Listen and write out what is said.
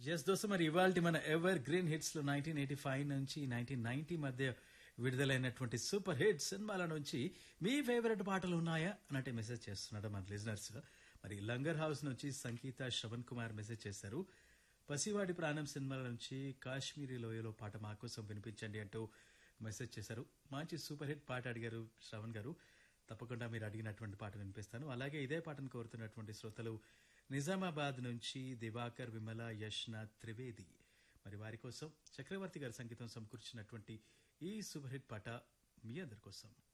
yes దోస్తు మరి ఇవాళ మన ఎవర్ గ్రీన్ హిట్స్ లో నైన్టీన్ ఎయిటీ ఫైవ్ నుంచి నైన్టీన్ నైన్టీ మధ్య విడుదలైనటువంటి సూపర్ హిట్ సినిమాల నుంచి మీ ఫేవరెట్ పాటలు ఉన్నాయా అన్నట్టు మెసేజ్ చేస్తున్నాడు మన లిజనర్స్ మరి లంగర్ హౌస్ నుంచి సంగీత శ్రవణ్ కుమార్ మెసేజ్ చేశారు పసివాడి ప్రాణం సినిమాల నుంచి కాశ్మీరీ లోయలో పాట మా కోసం వినిపించండి అంటూ మెసేజ్ చేశారు మంచి సూపర్ హిట్ పాట అడిగారు శ్రవణ్ గారు తప్పకుండా మీరు అడిగినటువంటి పాట వినిపిస్తాను అలాగే ఇదే పాటను కోరుతున్నటువంటి శ్రోతలు నిజామాబాద్ నుంచి దివాకర్ విమల యష్నాథ్ త్రివేది మరి వారి కోసం చక్రవర్తి గారి సంగీతం సమకూర్చినటువంటి ఈ సూపర్ హిట్ పాట మీ అందరి కోసం